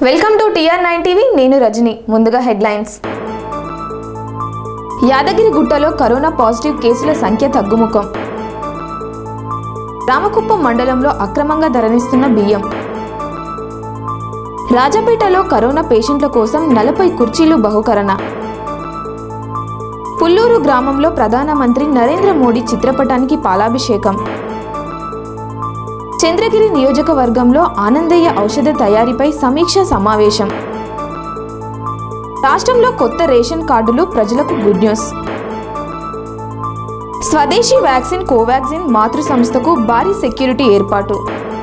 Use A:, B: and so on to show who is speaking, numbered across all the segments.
A: welcome to TR nine TV నేను రజని ముందుగా headlines యాదగిరి గుట్టలో కరోనా పాజిటివ్ కేసుల సంఖ్య తగ్గుముఖం రామకుప్పం మండలంలో అక్రమంగా ధరనిస్తున్న బియ్యం రాజపేటలో కరోనా పేషెంట్ల కోసం నలభై కుర్చీలు బహుకరణ పుల్లూరు గ్రామంలో ప్రధానమంత్రి నరేంద్ర మోడీ చిత్రపటానికి పాలాభిషేకం చంద్రగిరి నియోజకవర్గంలో ఆనందయ్య ఔషధ తయారీపై సమీక్ష సమావేశం రాష్ట్రంలో కొత్త రేషన్ కార్డులు ప్రజలకు గుడ్ న్యూస్ స్వదేశీ వ్యాక్సిన్ కోవాక్సిన్ మాతృ సంస్థకు భారీ సెక్యూరిటీ ఏర్పాటు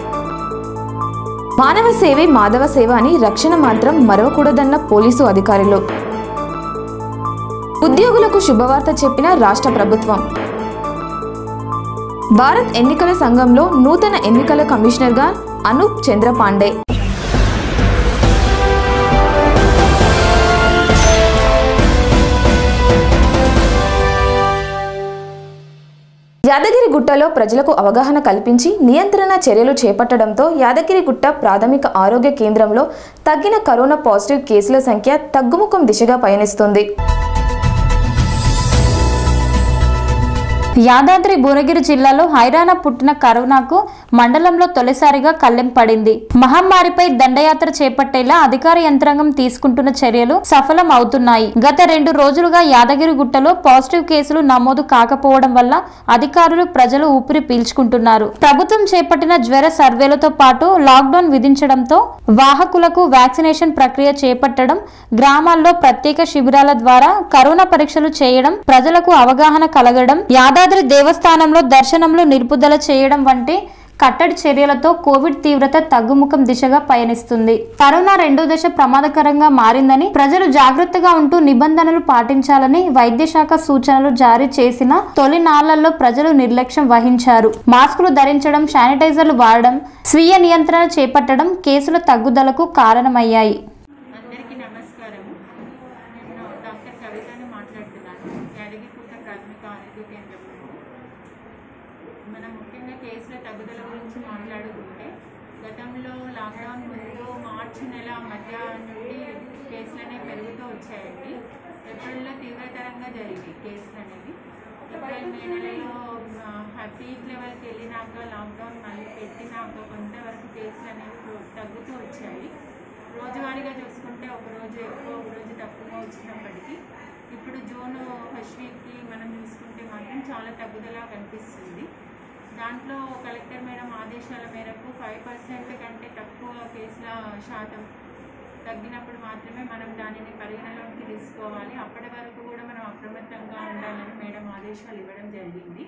A: మానవ సేవే మాధవ సేవ అని రక్షణ మాత్రం మరవకూడదన్న పోలీసు అధికారులు ఉద్యోగులకు శుభవార్త చెప్పిన రాష్ట్ర ప్రభుత్వం భారత్ ఎన్నికల సంఘంలో నూతన ఎన్నికల కమిషనర్గా అనూప్ చంద్రపాండే యాదగిరిగుట్టలో ప్రజలకు అవగాహన కల్పించి నియంత్రణ చర్యలు చేపట్టడంతో యాదగిరిగుట్ట ప్రాథమిక ఆరోగ్య కేంద్రంలో తగ్గిన కరోనా పాజిటివ్ కేసుల సంఖ్య తగ్గుముఖం దిశగా పయనిస్తుంది
B: యాదాద్రి భువనగిరి జిల్లాలో హైరాణ పుట్టిన కరోనాకు మండలంలో తొలిసారిగా కళ్ళెం పడింది మహమ్మారిపై దండయాత్ర చేపట్టేలా అధికార యంత్రాంగం తీసుకుంటున్న చర్యలు సఫలం అవుతున్నాయి గత రెండు రోజులుగా యాదగిరిగుట్టలో పాజిటివ్ కేసులు నమోదు కాకపోవడం వల్ల అధికారులు ప్రజలు ఊపిరి పీల్చుకుంటున్నారు ప్రభుత్వం చేపట్టిన జ్వర సర్వేలతో పాటు లాక్డౌన్ విధించడంతో వాహకులకు వ్యాక్సినేషన్ ప్రక్రియ చేపట్టడం గ్రామాల్లో ప్రత్యేక శిబిరాల ద్వారా కరోనా పరీక్షలు చేయడం ప్రజలకు అవగాహన కలగడం యాదాద్రి దేవస్థానంలో దర్శనంలో నిలుపుదల చేయడం వంటి కట్టడి చర్యలతో కోవిడ్ తీవ్రత తగ్గుముఖం దిశగా పయనిస్తుంది కరోనా రెండో దశ ప్రమాదకరంగా మారిందని ప్రజలు జాగ్రత్తగా ఉంటూ నిబంధనలు పాటించాలని వైద్య శాఖ సూచనలు జారీ చేసిన తొలి నాళ్లలో ప్రజలు నిర్లక్ష్యం వహించారు మాస్కులు ధరించడం శానిటైజర్లు వాడడం స్వీయ నియంత్రణ చేపట్టడం కేసుల తగ్గుదలకు కారణమయ్యాయి
C: అందరికీ నమస్కారము నేను డాక్టర్ కవితని మాట్లాడుతున్నాను యాదగిరిగుట్ట ప్రాథమిక ఆరోగ్య కేంద్రం నుండి మనం ముఖ్యంగా కేసుల తగ్గుదల గురించి మాట్లాడుకుంటే గతంలో లాక్డౌన్ ముందు మార్చి నెల మధ్య నుండి కేసులు అనేవి పెరుగుతూ వచ్చాయండి ఏప్రిల్లో తీవ్రతరంగా జరిగాయి కేసులు అనేవి ఏప్రిల్ మే నెలలో పీక్ లెవెల్కి వెళ్ళినాక లాక్డౌన్ మళ్ళీ పెట్టినాక కొంతవరకు కేసులు అనేవి తగ్గుతూ వచ్చాయి రోజువారీగా చూసుకుంటే ఒక రోజు ఎక్కువ ఒక రోజు తక్కువగా వచ్చినప్పటికీ ఇప్పుడు జూన్ ఫస్ట్ వీక్కి మనం చూసుకుంటే మాత్రం చాలా తగ్గుదల కనిపిస్తుంది దాంట్లో కలెక్టర్ మేడం ఆదేశాల మేరకు ఫైవ్ పర్సెంట్ కంటే తక్కువ కేసుల శాతం తగ్గినప్పుడు మాత్రమే మనం దానిని పరిగణలోకి తీసుకోవాలి అప్పటి వరకు కూడా మనం అప్రమత్తంగా ఉండాలని మేడం ఆదేశాలు ఇవ్వడం జరిగింది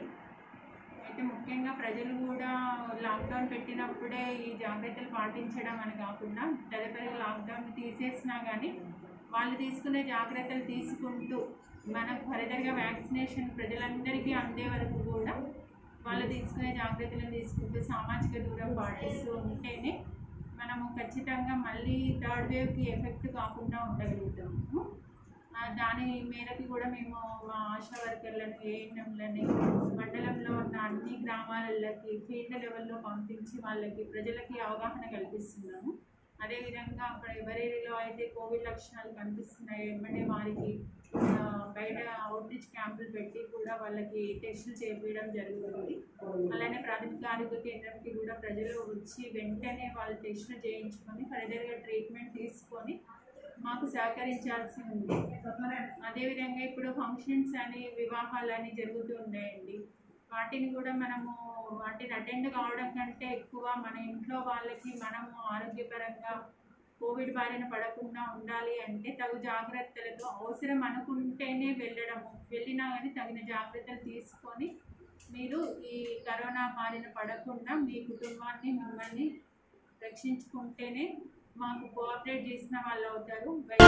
C: అయితే ముఖ్యంగా ప్రజలు కూడా లాక్డౌన్ పెట్టినప్పుడే ఈ జాగ్రత్తలు పాటించడం అని కాకుండా తదుపరి లాక్డౌన్ తీసేసినా కానీ వాళ్ళు తీసుకునే జాగ్రత్తలు తీసుకుంటూ మనకు ఫర్దర్గా వ్యాక్సినేషన్ ప్రజలందరికీ అందే వరకు కూడా వాళ్ళు తీసుకునే జాగ్రత్తలను తీసుకుంటూ సామాజిక దూరం పాటిస్తూ ఉంటేనే మనము ఖచ్చితంగా మళ్ళీ థర్డ్ వేవ్కి ఎఫెక్ట్ కాకుండా ఉండగలుగుతాము ఆ, దాని మేరకు కూడా మేము మా ఆశా వర్కర్లను ఏఎన్ఎంలని మండలంలో ఉన్న అన్ని గ్రామాలకి ఫీల్డ్ లెవెల్లో పంపించి వాళ్ళకి ప్రజలకి అవగాహన కల్పిస్తున్నాము అదేవిధంగా అక్కడ ఎవరిలో అయితే కోవిడ్ లక్షణాలు కనిపిస్తున్నాయో వెంబడే వారికి ఆ, బయట అవుట్రీచ్ క్యాంపులు పెట్టి కూడా వాళ్ళకి టెస్టులు చేపించడం జరుగుతుంది అలానే ప్రాథమిక ఆరోగ్య కేంద్రంకి కూడా ప్రజలు వచ్చి వెంటనే వాళ్ళు టెస్టులు చేయించుకొని ఫర్దర్గా ట్రీట్మెంట్ తీసుకొని మాకు సహకరించాల్సి ఉంది అదేవిధంగా ఇప్పుడు ఫంక్షన్స్ అని వివాహాలు అని జరుగుతూ ఉన్నాయండి వాటిని కూడా మనము వాటిని అటెండ్ కావడం కంటే ఎక్కువ మన ఇంట్లో వాళ్ళకి మనము ఆరోగ్యపరంగా కోవిడ్ బారిన పడకుండా ఉండాలి అంటే తగు జాగ్రత్తలతో అవసరం అనుకుంటేనే వెళ్ళడము వెళ్ళినా కానీ తగిన జాగ్రత్తలు తీసుకొని మీరు ఈ కరోనా బారిన పడకుండా మీ కుటుంబాన్ని మిమ్మల్ని రక్షించుకుంటేనే మాకు కోఆపరేట్ చేసిన వాళ్ళు అవుతారు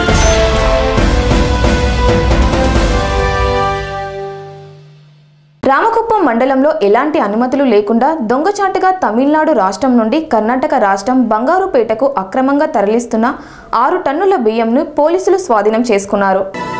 A: రామకుప్పం మండలంలో ఎలాంటి అనుమతులు లేకుండా దొంగచాటుగా తమిళనాడు రాష్ట్రం నుండి కర్ణాటక రాష్ట్రం బంగారుపేటకు అక్రమంగా తరలిస్తున్న ఆరు టన్నుల బియ్యంను పోలీసులు స్వాధీనం చేసుకున్నారు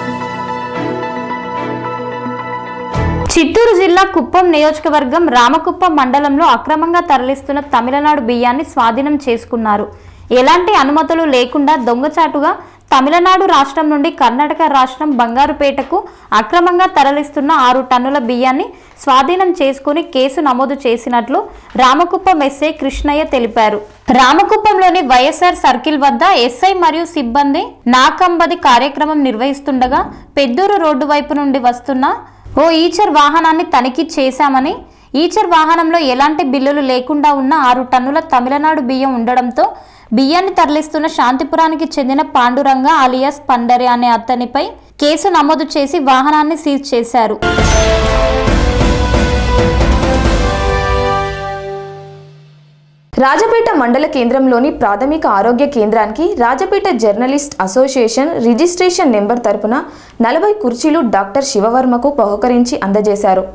B: చిత్తూరు జిల్లా కుప్పం నియోజకవర్గం రామకుప్పం మండలంలో అక్రమంగా తరలిస్తున్న తమిళనాడు బియ్యాన్ని స్వాధీనం చేసుకున్నారు ఎలాంటి అనుమతులు లేకుండా దొంగచాటుగా తమిళనాడు రాష్ట్రం నుండి కర్ణాటక రాష్ట్రం బంగారుపేటకు అక్రమంగా తరలిస్తున్న ఆరు టన్నుల బియ్యాన్ని స్వాధీనం చేసుకుని కేసు నమోదు చేసినట్లు రామకుప్పం ఎస్ఐ కృష్ణయ్య తెలిపారు రామకుప్పంలోని వైఎస్ఆర్ సర్కిల్ వద్ద ఎస్ఐ మరియు సిబ్బంది నాకంబది కార్యక్రమం నిర్వహిస్తుండగా పెద్దూరు రోడ్డు వైపు నుండి వస్తున్న ఓ ఈచర్ వాహనాన్ని తనిఖీ చేశామని ఈచర్ వాహనంలో ఎలాంటి బిల్లులు లేకుండా ఉన్న ఆరు టన్నుల తమిళనాడు బియ్యం ఉండడంతో బియ్యాన్ని తరలిస్తున్న శాంతిపురానికి చెందిన పాండురంగ అలియాస్ పండరి అనే అతనిపై కేసు నమోదు చేసి వాహనాన్ని సీజ్ చేశారు
A: రాజపేట మండల కేంద్రంలోని ప్రాథమిక ఆరోగ్య కేంద్రానికి Rajapet journalist association registration number తరపున నలభై కుర్చీలు డాక్టర్ శివవర్మకు బహుకరించి అందజేశారు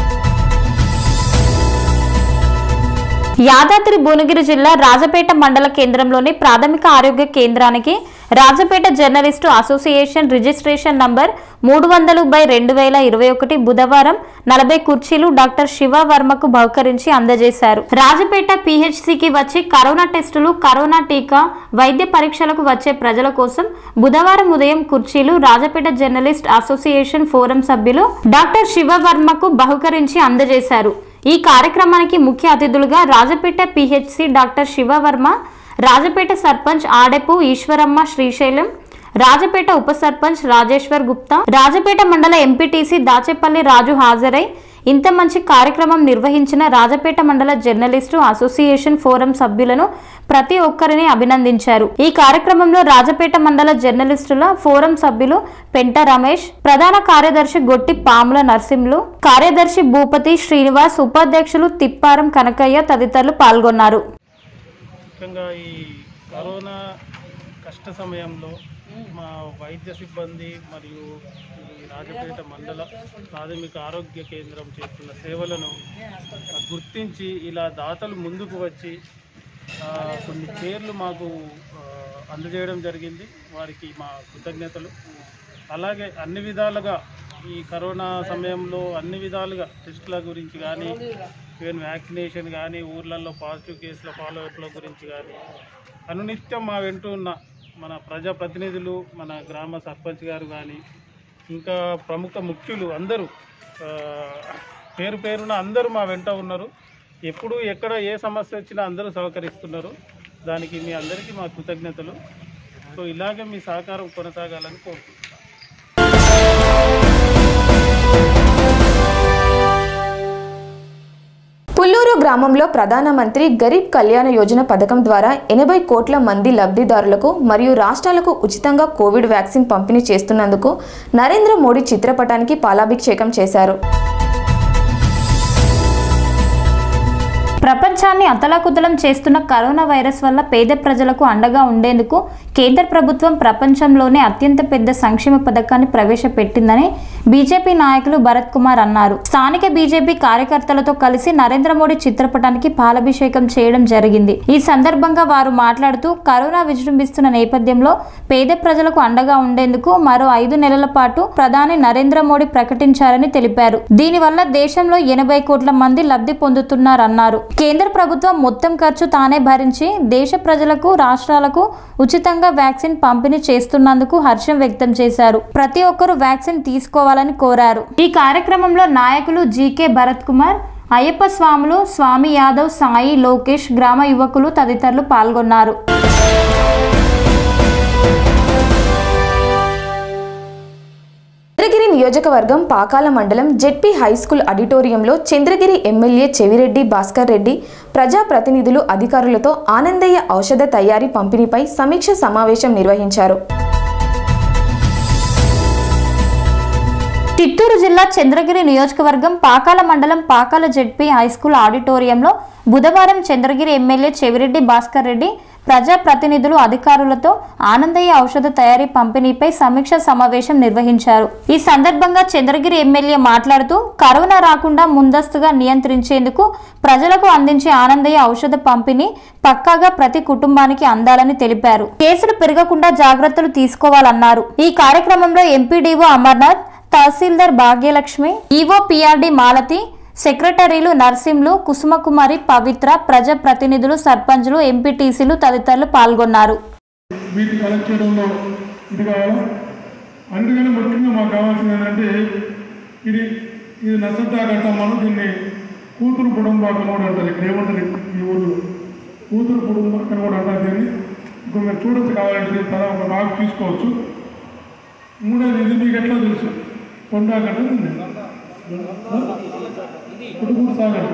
B: యాదాద్రి భువనగిరి జిల్లా రాజపేట మండల కేంద్రంలోని ప్రాథమిక ఆరోగ్య కేంద్రానికి Rajapet journalist association registration number మూడు వందలు బై రెండు వేల ఇరవై ఒకటి బుధవారం నలభై కుర్చీలు డాక్టర్ శివ వర్మకు బహుకరించి అందజేశారు రాజపేట పిహెచ్సికి వచ్చి కరోనా టెస్టులు కరోనా టీకా వైద్య పరీక్షలకు వచ్చే ప్రజల కోసం బుధవారం ఉదయం కుర్చీలు రాజపేట జర్నలిస్ట్ అసోసియేషన్ ఫోరం సభ్యులు డాక్టర్ శివ వర్మకు బహుకరించి అందజేశారు ఈ కార్యక్రమానికి ముఖ్య అతిథులుగా రాజపేట పిహెచ్సి డాక్టర్ శివవర్మ రాజపేట సర్పంచ్ ఆడెపు ఈశ్వరమ్మ శ్రీశైలం రాజపేట ఉప సర్పంచ్ రాజేశ్వర్ గుప్తా రాజపేట మండల ఎంపీటీసీ దాచేపల్లి రాజు హాజరై ఇంత మంచి కార్యక్రమం నిర్వహించిన రాజపేట మండల జర్నలిస్టు అసోసియేషన్ ఫోరం సభ్యులను ప్రతి ఒక్కరిని అభినందించారు ఈ కార్యక్రమంలో రాజపేట మండల జర్నలిస్టుల ఫోరం సభ్యులు పెంట రమేష్ ప్రధాన కార్యదర్శి గొట్టి పాముల నర్సింలు కార్యదర్శి భూపతి శ్రీనివాస్ ఉపాధ్యక్షులు తిప్పారం కనకయ్య తదితరులు పాల్గొన్నారు
D: ముఖ్యంగా ఈ కరోనా కష్ట సమయంలో మా వైద్య సిబ్బంది మరియు ఈ రాజపేట మండల ప్రాథమిక ఆరోగ్య కేంద్రం చేస్తున్న సేవలను గుర్తించి ఇలా దాతలు ముందుకు వచ్చి ఆ, కొన్ని చైర్లు మాకు ఆ, అందజేయడం జరిగింది వారికి మా కృతజ్ఞతలు అలాగే అన్ని విధాలుగా ఈ కరోనా సమయంలో అన్ని విధాలుగా టెస్టుల గురించి కానీ ఈవెన్ వ్యాక్సినేషన్ కానీ ఊర్లలో పాజిటివ్ కేసుల ఫాలోఅప్ల గురించి కానీ అనునిత్యం మా వెంటూ ఉన్న మన ప్రజాప్రతినిధులు మన గ్రామ సర్పంచ్ గారు కానీ ఇంకా ప్రముఖ ముఖ్యులు అందరూ ఆ, పేరు పేరున అందరూ మా వెంట ఉన్నారు ఎప్పుడు ఎక్కడ ఏ సమస్య వచ్చినా అందరూ సహకరిస్తున్నారు దానికి మీ అందరికీ మా కృతజ్ఞతలు సో ఇలాగే మీ సహకారం కొనసాగాలని కోరుకుంటున్నాను
A: పుల్లూరు గ్రామంలో ప్రధానమంత్రి గరీబ్ కళ్యాణ యోజన పథకం ద్వారా ఎనభై కోట్ల మంది లబ్ధిదారులకు మరియు రాష్ట్రాలకు ఉచితంగా కోవిడ్ వ్యాక్సిన్ పంపిణీ చేస్తున్నందుకు నరేంద్ర మోడీ చిత్రపటానికి పాలాభిషేకం చేశారు
B: ప్రపంచాన్ని అతలాకుతలం చేస్తున్న కరోనా వైరస్ వల్ల పేద ప్రజలకు అండగా ఉండేందుకు కేంద్ర ప్రభుత్వం ప్రపంచంలోనే అత్యంత పెద్ద సంక్షేమ పథకాన్ని ప్రవేశపెట్టిందని బీజేపీ నాయకులు భరత్ కుమార్ అన్నారు స్థానిక బీజేపీ కార్యకర్తలతో కలిసి నరేంద్ర మోడీ చిత్రపటానికి పాలాభిషేకం చేయడం జరిగింది ఈ సందర్భంగా వారు మాట్లాడుతూ కరోనా విజృంభిస్తున్న నేపథ్యంలో పేద ప్రజలకు అండగా ఉండేందుకు మరో ఐదు నెలల పాటు ప్రధాని నరేంద్ర మోడీ ప్రకటించారని తెలిపారు దీనివల్ల దేశంలో ఎనభై కోట్ల మంది లబ్ధి పొందుతున్నారన్నారు కేంద్ర ప్రభుత్వం మొత్తం ఖర్చు తానే భరించి దేశ ప్రజలకు రాష్ట్రాలకు ఉచితంగా వ్యాక్సిన్ పంపిణీ చేస్తున్నందుకు హర్షం వ్యక్తం చేశారు ప్రతి ఒక్కరూ వ్యాక్సిన్ తీసుకోవాలని కోరారు ఈ కార్యక్రమంలో నాయకులు జీకే భరత్ కుమార్ అయ్యప్ప స్వాములు స్వామి యాదవ్ సాయి లోకేష్ గ్రామ యువకులు తదితరులు పాల్గొన్నారు
A: చంద్రగిరి నియోజకవర్గం పాకాల మండలం జెడ్పీ హై స్కూల్ ఆడిటోరియంలో చంద్రగిరి ఎమ్మెల్యే చెవిరెడ్డి భాస్కర్ రెడ్డి ప్రజాప్రతినిధులు అధికారులతో ఆనందయ్య ఔషధ తయారీ పంపిణీపై సమీక్ష సమావేశం నిర్వహించారు
B: చిత్తూరు జిల్లా చంద్రగిరి నియోజకవర్గం పాకాల మండలం పాకాల జెడ్పీ హైస్కూల్ ఆడిటోరియంలో బుధవారం చంద్రగిరి ఎమ్మెల్యే చెవిరెడ్డి భాస్కర్ రెడ్డి ప్రజాప్రతినిధులు అధికారులతో ఆనందయ్య ఔషధ తయారీ పంపిణీపై సమీక్ష సమావేశం నిర్వహించారు ఈ సందర్భంగా చంద్రగిరి ఎమ్మెల్యే మాట్లాడుతూ కరోనా రాకుండా ముందస్తుగా నియంత్రించేందుకు ప్రజలకు అందించే ఆనందయ్య ఔషధ పంపిణీ పక్కాగా ప్రతి కుటుంబానికి అందాలని తెలిపారు కేసులు పెరగకుండా జాగ్రత్తలు తీసుకోవాలన్నారు ఈ కార్యక్రమంలో MPDO Amarnath tahsildar Bhagyalakshmi EO PRD Malathi సెక్రటరీలు నర్సింలు కుసుమకుమారి పవిత్ర ప్రజాప్రతినిధులు సర్పంచులు ఎంపీటీసీలు తదితరులు పాల్గొన్నారు
E: వీటిని కలెక్ట్ చేయడంలో ఇది కావాలా అందుకని ముఖ్యంగా మాకు కావాల్సింది ఏంటంటే ఇది ఇది నసంతా కట్టమ్మను దీన్ని కూతురు కుటుంబాకం కూడా అంటారు ఇక్కడ ఏమంటారు ఈ ఊళ్ళో కూతురు కుటుంబాకం కూడా అంటారు దీన్ని ఇప్పుడు మీరు చూడొచ్చు కావాలంటే దీని తల ఒక నాకు తీసుకోవచ్చు మూడోది ఇది మీకు ఎట్లా తెలుసు కొండాకట్ట ఉంది కుటుంబ సాగర్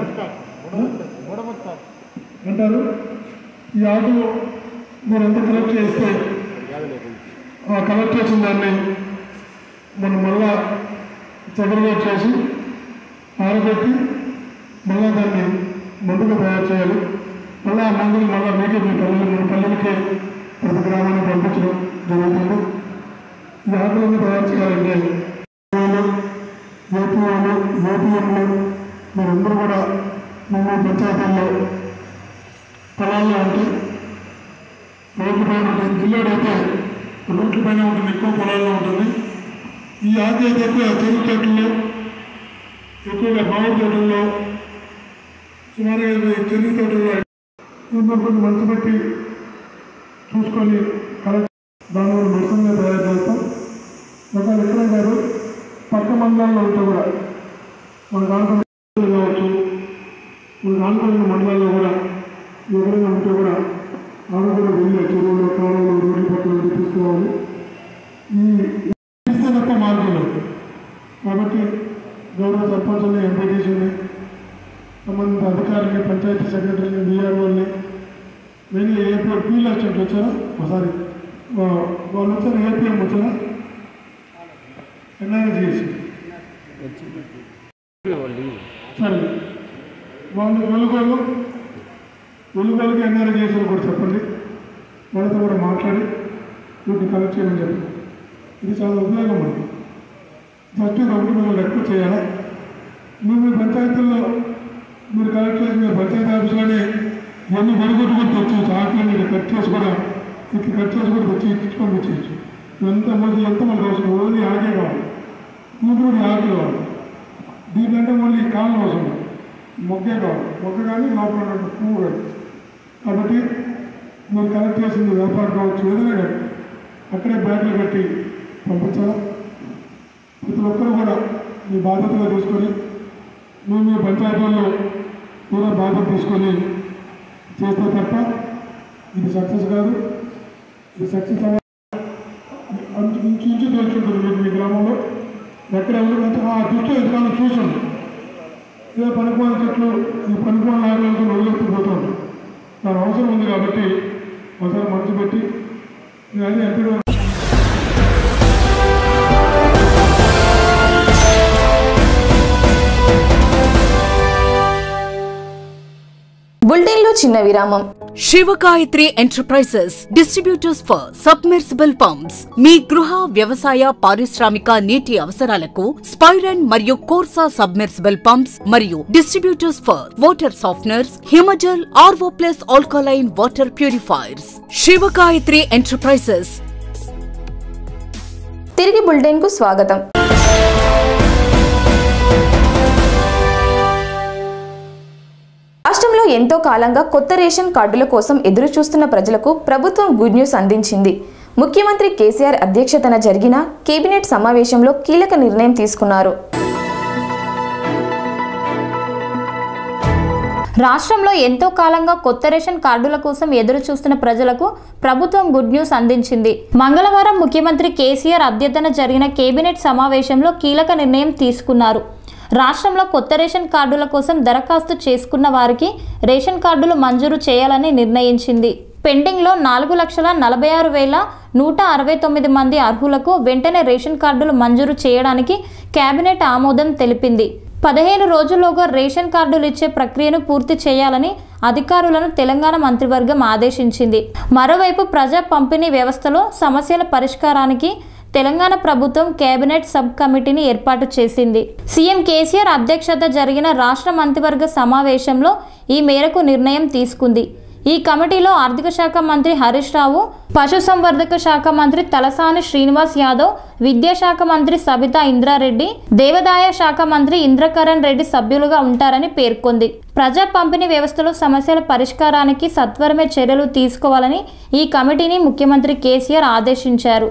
E: అంటారు ఈ ఆటో మీరు ఎంత కలెక్ట్ చేస్తే ఆ కలెక్ట్ చేసిన దాన్ని మనం మళ్ళా చదరగా చేసి ఆరబెట్టి మళ్ళా దాన్ని మందుగా తయారు చేయాలి మళ్ళీ ఆ మందులు మళ్ళీ మీకే మీ పల్లెలు మీ పల్లెలకే ప్రతి గ్రామానికి పంపించడం జరుగుతుంది ఈ ఆటోలను తయారు చేయాలంటే ఏపీఓలు ఏపీఎంలు మీరందరూ కూడా మేము పంచాయతీల్లో పొలాల్లో ఉంటే రోడ్ల పైన ఉంటుంది జిల్లాడు అయితే రోడ్ల పైన ఉంటుంది ఎక్కువ పొలాల్లో ఉంటుంది ఈ ఆది అయితే ఎక్కువ చెరుకు చెట్లలో ఎక్కువగా మామిడి తోటల్లో సుమారుగా ఇరవై చెరుకు తోటల్లో దీంట్లో కొంచెం మంచి పెట్టి చూసుకొని కలెక్ట్ దాని వల్ల మెడిసిన్గా తయారు చేస్తాం ఒక విక్రమ్ గారు పక్క మండలాల్లో ఉంటే కూడా మన దాంట్లో కావచ్చు మన దాంట్లో ఉన్న మండలాల్లో కూడా ఎవరైనా ఉంటే కూడా ఆమె కూడా వెళ్ళి చెరువులు కాలువలు రోడ్లు పక్కన తీసుకోవాలి ఈ ఇస్తే తప్ప మార్గం లేదు కాబట్టి గౌరవ సర్పంచుల్ని ఎంపీటీసీని సంబంధిత అధికారులని పంచాయతీ సెక్రటరీని బీఆర్ఓల్ని వెళ్ళి ఏపీ ఫీల్డ్ అసిస్టెంట్ వచ్చారా ఒకసారి వా- వాళ్ళు వచ్చారు ఏపీఎం వచ్చారా ఎన్ఆర్జీఎస్ సరే వాళ్ళు వెలుగోలు వెలుగోలుకి ఎన్ఆర్జీఎస్ కూడా చెప్పండి వాళ్ళతో కూడా మాట్లాడి వీటిని కలెక్ట్ చేయమని చెప్పండి ఇది చాలా ఉపయోగం మనకి ఫస్ట్ రెండు మిమ్మల్ని ఎక్కువ చేయాలా మీరు మీ పంచాయతీల్లో మీరు కలెక్ట్ చేసి మీరు పంచాయతీ ఆఫీస్లోనే ఇవన్నీ వెలుగొట్టు కూడా తెచ్చేయచ్చు ఆకులన్నీ ఇక్కడ కట్ చేసి కూడా ఇట్లా కట్ చేసి కూడా తెచ్చి ఇచ్చి పంపించేయచ్చు ఎంత మంది ఎంత మనకు అవసరం ఓన్లీ ఆకే కావాలి దీంట్లో కూడా ఆకు కావాలి దీంట్లో మళ్ళీ కాళ్ళు అవసరం మొగ్గే కావాలి మొగ్గ కానీ లోపల ఉన్నట్టు పువ్వు కానీ కాబట్టి మీరు కలెక్ట్ చేసింది వ్యాపారం కావచ్చు ఏదైనా కానీ అక్కడే బ్యాగులు కట్టి పంపించాలా ప్రతి ఒక్కరు కూడా మీ బాధ్యతగా తీసుకొని మీ మీ పంచాయతీల్లో కూడా బాధ్యత తీసుకొని చేస్తే తప్ప ఇది సక్సెస్ కాదు ఇది సక్సెస్ అవ్వ అంచు ఇంచు ఇంచు తెలుసుంటుంది మీకు మీ గ్రామంలో ఎక్కడ ఎవరికంటే ఆ దృష్టి ఎదురాను చూసండి ఇదే పనికిమాల చెట్లు ఈ పనికిమాల నాగరికలు వదిలేకపోతుంది దాని అవసరం ఉంది కాబట్టి ఒకసారి మనసు పెట్టి నేను అదే ఎంపీ
A: బులెటిన్లో చిన్న విరామం
F: Sivagayatri enterprises distributors for submersible pumps మీ గృహ వ్యవసాయ పారిశ్రామిక నీటి అవసరాలకు స్పైరన్ మరియు కోర్సా సబ్మెర్సిబుల్ పంప్స్ మరియు distributors for water softeners Himajal RO plus alkaline water purifiers Sivagayatri enterprises
A: తిరిగి బులెటిన్కు స్వాగతం రాష్ట్రంలో ఎంతో కాలంగా కొత్త రేషన్ కార్డుల కోసం ఎదురు చూస్తున్న ప్రజలకు ప్రభుత్వం గుడ్ న్యూస్ అందించింది ముఖ్యమంత్రి కేసీఆర్ అధ్యక్షతన జరిగిన కేబినెట్ సమావేశంలో కీలక నిర్ణయం తీసుకున్నారు
B: రాష్ట్రంలో ఎంతో కాలంగా కొత్త రేషన్ కార్డుల కోసం ఎదురు చూస్తున్న ప్రజలకు ప్రభుత్వం గుడ్ న్యూస్ అందించింది మంగళవారం ముఖ్యమంత్రి కేసీఆర్ అధ్యక్షతన జరిగిన కేబినెట్ సమావేశంలో కీలక నిర్ణయం తీసుకున్నారు రాష్ట్రంలో కొత్త రేషన్ కార్డుల కోసం దరఖాస్తు చేసుకున్న వారికి రేషన్ కార్డులు మంజూరు చేయాలని నిర్ణయించింది పెండింగ్లో నాలుగు లక్షల నలభై ఆరు వేల నూట అరవై తొమ్మిది మంది అర్హులకు వెంటనే రేషన్ కార్డులు మంజూరు చేయడానికి కేబినెట్ ఆమోదం తెలిపింది పదిహేను రోజుల్లోగా రేషన్ కార్డులు ఇచ్చే ప్రక్రియను పూర్తి చేయాలని అధికారులను తెలంగాణ మంత్రివర్గం ఆదేశించింది మరోవైపు ప్రజా పంపిణీ వ్యవస్థలో సమస్యల పరిష్కారానికి తెలంగాణ ప్రభుత్వం కేబినెట్ సబ్ కమిటీని ఏర్పాటు చేసింది సీఎం కేసీఆర్ అధ్యక్షత జరిగిన రాష్ట్ర మంత్రివర్గ సమావేశంలో ఈ మేరకు నిర్ణయం తీసుకుంది ఈ కమిటీలో ఆర్థిక శాఖ మంత్రి హరీష్ రావు పశుసంవర్ధక శాఖ మంత్రి తలసాని శ్రీనివాస్ యాదవ్ విద్యాశాఖ మంత్రి సబితా ఇంద్రారెడ్డి దేవాదాయ శాఖ మంత్రి ఇంద్రకరణ్ రెడ్డి సభ్యులుగా ఉంటారని పేర్కొంది ప్రజా పంపిణీ వ్యవస్థలో సమస్యల పరిష్కారానికి సత్వరమే చర్యలు తీసుకోవాలని ఈ కమిటీని ముఖ్యమంత్రి కేసీఆర్ ఆదేశించారు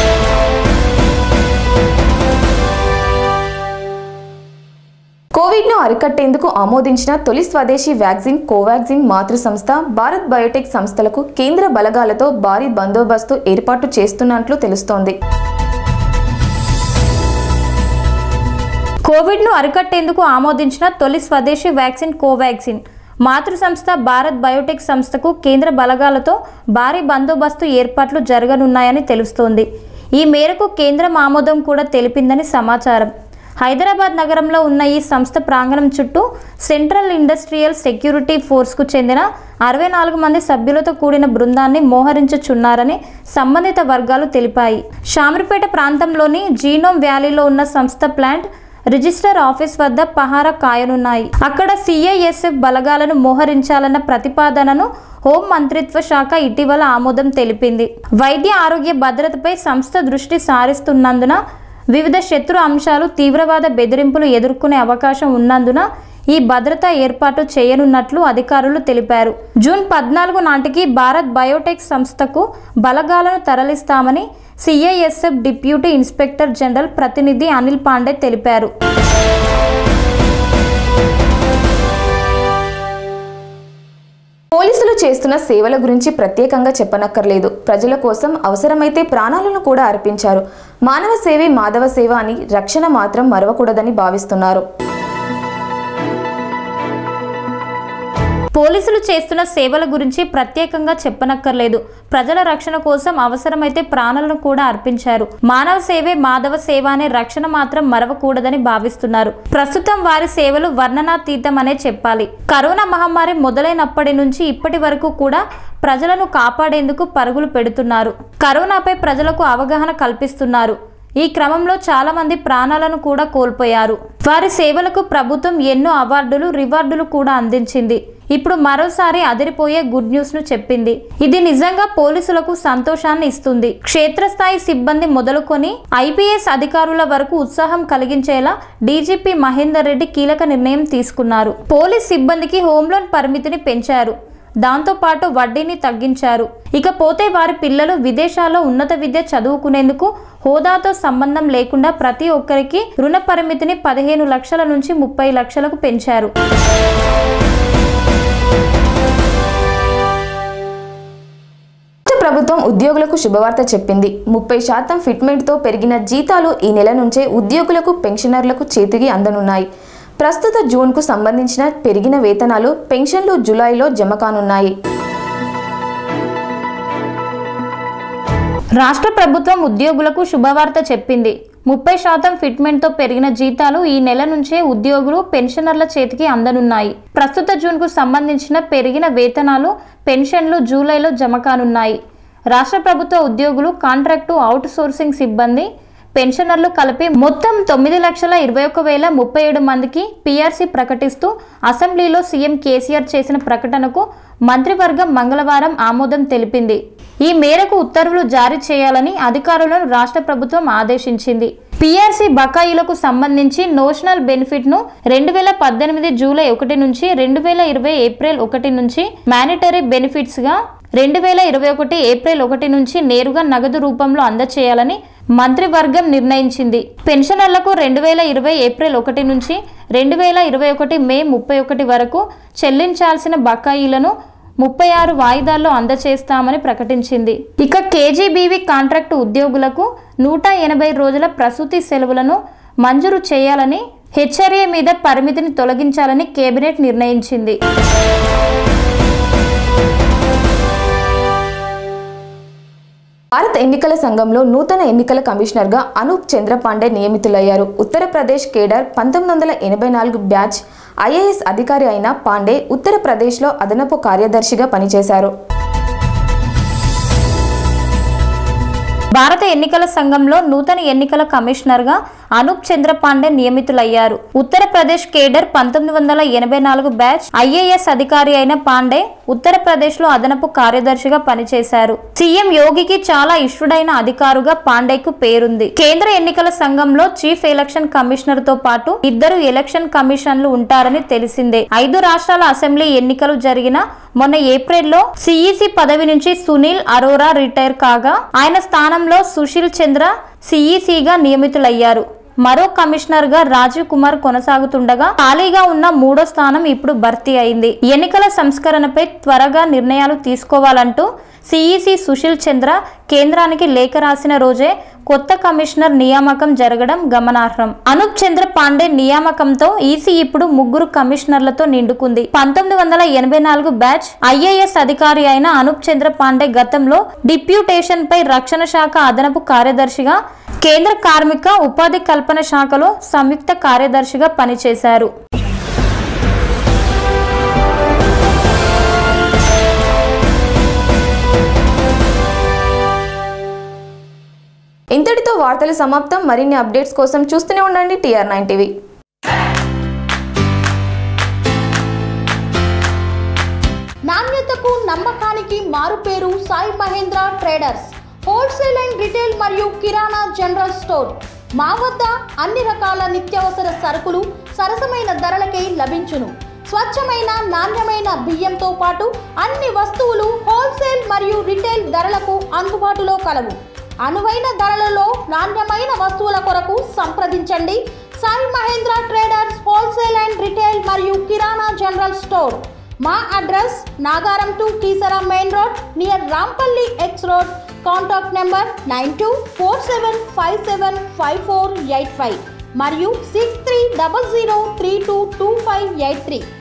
A: కోవిడ్ను అరికట్టేందుకు ఆమోదించిన తొలి స్వదేశీ వ్యాక్సిన్ కోవాక్సిన్ మాతృ సంస్థ భారత్ బయోటెక్ సంస్థలకు కేంద్ర బలగాలతో భారీ బందోబస్తు ఏర్పాటు చేస్తున్నట్లు తెలుస్తోంది
B: కోవిడ్ను అరికట్టేందుకు ఆమోదించిన తొలి స్వదేశీ వ్యాక్సిన్ కోవాక్సిన్ మాతృ సంస్థ భారత్ బయోటెక్ సంస్థకు కేంద్ర బలగాలతో భారీ బందోబస్తు ఏర్పాట్లు జరగనున్నాయని తెలుస్తోంది ఈ మేరకు కేంద్రం ఆమోదం కూడా తెలిపిందని సమాచారం హైదరాబాద్ నగరంలో ఉన్న ఈ సంస్థ ప్రాంగణం చుట్టూ సెంట్రల్ ఇండస్ట్రియల్ సెక్యూరిటీ ఫోర్స్కు చెందిన అరవై నాలుగు మంది సభ్యులతో కూడిన బృందాన్ని మోహరించుచున్నారని సంబంధిత వర్గాలు తెలిపాయి షామిర్పేట ప్రాంతంలోని జీనోమ్ వ్యాలీలో ఉన్న సంస్థ ప్లాంట్ రిజిస్టర్ ఆఫీస్ వద్ద పహారా కాయనున్నాయి అక్కడ సిఐఎస్ఎఫ్ బలగాలను మోహరించాలన్న ప్రతిపాదనను హోం మంత్రిత్వ శాఖ ఇటీవల ఆమోదం తెలిపింది వైద్య ఆరోగ్య భద్రతపై సంస్థ దృష్టి సారిస్తున్నందున వివిధ శత్రు అంశాలు తీవ్రవాద బెదిరింపులు ఎదుర్కొనే అవకాశం ఉన్నందున ఈ భద్రతా ఏర్పాటు చేయనున్నట్లు అధికారులు తెలిపారు జూన్ పద్నాలుగు నాటికి భారత్ బయోటెక్ సంస్థకు బలగాలను తరలిస్తామని సిఐఎస్ఎఫ్ డిప్యూటీ ఇన్స్పెక్టర్ జనరల్ ప్రతినిధి అనిల్ పాండే తెలిపారు
A: పోలీసులు చేస్తున్న సేవల గురించి ప్రత్యేకంగా చెప్పనక్కర్లేదు ప్రజల కోసం అవసరమైతే ప్రాణాలను కూడా అర్పించారు మానవ సేవే మాధవ సేవ అని రక్షణ మాత్రం మరవకూడదని భావిస్తున్నారు
B: పోలీసులు చేస్తున్న సేవల గురించి ప్రత్యేకంగా చెప్పనక్కర్లేదు ప్రజల రక్షణ కోసం అవసరమైతే ప్రాణాలను కూడా అర్పించారు మానవ సేవే మాధవ సేవ అనే రక్షణ మాత్రం మరవకూడదని భావిస్తున్నారు ప్రస్తుతం వారి సేవలు వర్ణనాతీతం అనే చెప్పాలి కరోనా మహమ్మారి మొదలైనప్పటి నుంచి ఇప్పటి వరకు కూడా ప్రజలను కాపాడేందుకు పరుగులు పెడుతున్నారు కరోనాపై ప్రజలకు అవగాహన కల్పిస్తున్నారు ఈ క్రమంలో చాలా మంది ప్రాణాలను కూడా కోల్పోయారు వారి సేవలకు ప్రభుత్వం ఎన్నో అవార్డులు రివార్డులు కూడా అందించింది ఇప్పుడు మరోసారి అదిరిపోయే గుడ్ న్యూస్ ను చెప్పింది ఇది నిజంగా పోలీసులకు సంతోషాన్ని ఇస్తుంది క్షేత్రస్థాయి సిబ్బంది మొదలుకొని ఐపీఎస్ అధికారుల వరకు ఉత్సాహం కలిగించేలా డీజీపీ మహేందర్ రెడ్డి కీలక నిర్ణయం తీసుకున్నారు పోలీస్ సిబ్బందికి హోమ్ లోన్ పరిమితిని పెంచారు దాంతోపాటు వడ్డీని తగ్గించారు ఇకపోతే వారి పిల్లలు విదేశాల్లో ఉన్నత విద్య చదువుకునేందుకు హోదాతో సంబంధం లేకుండా ప్రతి ఒక్కరికి రుణ పరిమితిని పదిహేను లక్షల నుంచి ముప్పై లక్షలకు పెంచారు
A: రాష్ట్ర ప్రభుత్వం ఉద్యోగులకు శుభవార్త చెప్పింది ముప్పై శాతం ఫిట్మెంట్తో పెరిగిన జీతాలు ఈ నెల నుంచే ఉద్యోగులకు పెన్షనర్లకు చేతికి అందనున్నాయి ప్రస్తుత జూన్కు సంబంధించిన పెరిగిన వేతనాలు పెన్షన్లు జూలైలో జమ కానున్నాయి
B: రాష్ట్ర ప్రభుత్వం ఉద్యోగులకు శుభవార్త చెప్పింది ముప్పై శాతం ఫిట్మెంట్తో పెరిగిన జీతాలు ఈ నెల నుంచే ఉద్యోగులు పెన్షనర్ల చేతికి అందనున్నాయి ప్రస్తుత జూన్కు సంబంధించిన పెరిగిన వేతనాలు పెన్షన్లు జూలైలో జమ కానున్నాయి రాష్ట్ర ప్రభుత్వ ఉద్యోగులు కాంట్రాక్టు అవుట్ సోర్సింగ్ సిబ్బంది పెన్షనర్లు కలిపి మొత్తం తొమ్మిది లక్షల ఇరవై ఒక్క వేల ముప్పై ఏడు మందికి పీఆర్సీ ప్రకటిస్తూ అసెంబ్లీలో సీఎం కేసీఆర్ చేసిన ప్రకటనకు మంత్రివర్గం మంగళవారం ఆమోదం తెలిపింది ఈ మేరకు ఉత్తర్వులు జారీ చేయాలని అధికారులను రాష్ట్ర ప్రభుత్వం ఆదేశించింది పీఆర్సీ బకాయిలకు సంబంధించి నోషనల్ బెనిఫిట్ ను రెండు వేల పద్దెనిమిది జూలై ఒకటి నుంచి రెండు వేల ఇరవై ఏప్రిల్ ఒకటి నుంచి మానిటరీ బెనిఫిట్స్ గా రెండు వేల ఇరవై ఒకటి ఏప్రిల్ ఒకటి నుంచి నేరుగా నగదు రూపంలో అందచేయాలని మంత్రివర్గం నిర్ణయించింది పెన్షనర్లకు రెండు వేల ఇరవై ఏప్రిల్ ఒకటి నుంచి రెండు వేల ఇరవై ఒకటి మే ముప్పై ఒకటి వరకు చెల్లించాల్సిన బకాయిలను ముప్పై ఆరు వాయిదాల్లో అందచేస్తామని ప్రకటించింది ఇక కేజీబీవీ కాంట్రాక్టు ఉద్యోగులకు నూట ఎనభై రోజుల ప్రసూతి సెలవులను మంజూరు చేయాలని హెచ్ఆర్ఏ మీద పరిమితిని తొలగించాలని కేబినెట్ నిర్ణయించింది
A: భారత ఎన్నికల సంఘంలో నూతన ఎన్నికల కమిషనర్గా అనూప్ చంద్రపాండే నియమితులయ్యారు ఉత్తరప్రదేశ్ కేడర్ పంతొమ్మిది వందల ఎనభై నాలుగు బ్యాచ్ ఐఏఎస్ అధికారి అయిన పాండే ఉత్తరప్రదేశ్లో అదనపు కార్యదర్శిగా పనిచేశారు
B: భారత ఎన్నికల సంఘంలో నూతన ఎన్నికల కమిషనర్గా అనూప్ చంద్ర పాండే నియమితులయ్యారు ఉత్తరప్రదేశ్ కేడర్ పంతొమ్మిది వందల ఎనభై నాలుగు బ్యాచ్ ఐఏఎస్ అధికారి అయిన పాండే ఉత్తరప్రదేశ్ లో అదనపు కార్యదర్శిగా పనిచేశారు సీఎం యోగికి చాలా ఇష్టడైన అధికారుగా పాండేకు పేరుంది కేంద్ర ఎన్నికల సంఘంలో చీఫ్ ఎలక్షన్ కమిషనర్ తో పాటు ఇద్దరు ఎలక్షన్ కమిషన్లు ఉంటారని తెలిసిందే ఐదు రాష్ట్రాల అసెంబ్లీ ఎన్నికలు జరిగిన మొన్న ఏప్రిల్లో సిఈసి పదవి నుంచి సునీల్ అరోరా రిటైర్ కాగా ఆయన స్థానంలో సుశీల్ చంద్ర సిఈసిగా నియమితులయ్యారు మరో కమిషనర్ గా రాజీవ్ కుమార్ కొనసాగుతుండగా ఖాళీగా ఉన్న మూడో స్థానం ఇప్పుడు భర్తీ అయింది ఎన్నికల సంస్కరణపై త్వరగా నిర్ణయాలు తీసుకోవాలంటూ సిఈసి సుశీల్ చంద్ర కేంద్రానికి లేఖ రాసిన రోజే కొత్త కమిషనర్ నియామకం జరగడం గమనార్హం అనూప్ చంద్ర పాండే నియామకంతో ఈసీ ఇప్పుడు ముగ్గురు కమిషనర్లతో నిండుకుంది పంతొమ్మిది వందల ఎనభై నాలుగు బ్యాచ్ ఐఏఎస్ అధికారి అయిన అనూప్ చంద్ర పాండే గతంలో డిప్యూటేషన్ పై రక్షణ శాఖ అదనపు కార్యదర్శిగా కేంద్ర కార్మిక ఉపాధి కల్పన శాఖలో సంయుక్త కార్యదర్శిగా పనిచేశారు
A: ఇంతటితో వార్తలు సమాప్తం మరిన్ని అప్డేట్స్ కోసం చూస్తూనే ఉండండి టీఆర్ నైన్ టీవీ
G: నాణ్యతకు నమ్మకానికి మారుపేరు Sai Mahendra traders wholesale and retail మరియు కిరాణా జనరల్ స్టోర్ మా వద్ద అన్ని రకాల నిత్యావసర సరుకులు సరసమైన ధరలకే లభించును స్వచ్ఛమైన నాణ్యమైన బియ్యంతో పాటు అన్ని వస్తువులు హోల్సేల్ మరియు రిటైల్ ధరలకు అందుబాటులో కలవు అనువైన ధరలలో నాణ్యమైన వస్తువుల కొరకు సంప్రదించండి Sai Mahendra traders wholesale and retail మరియు కిరాణా జనరల్ స్టోర్ మా address Nagaram to Keesara main road near Rampalli X road contact number nine two four seven five seven five four eight five మరియు six three double zero three two two five eight three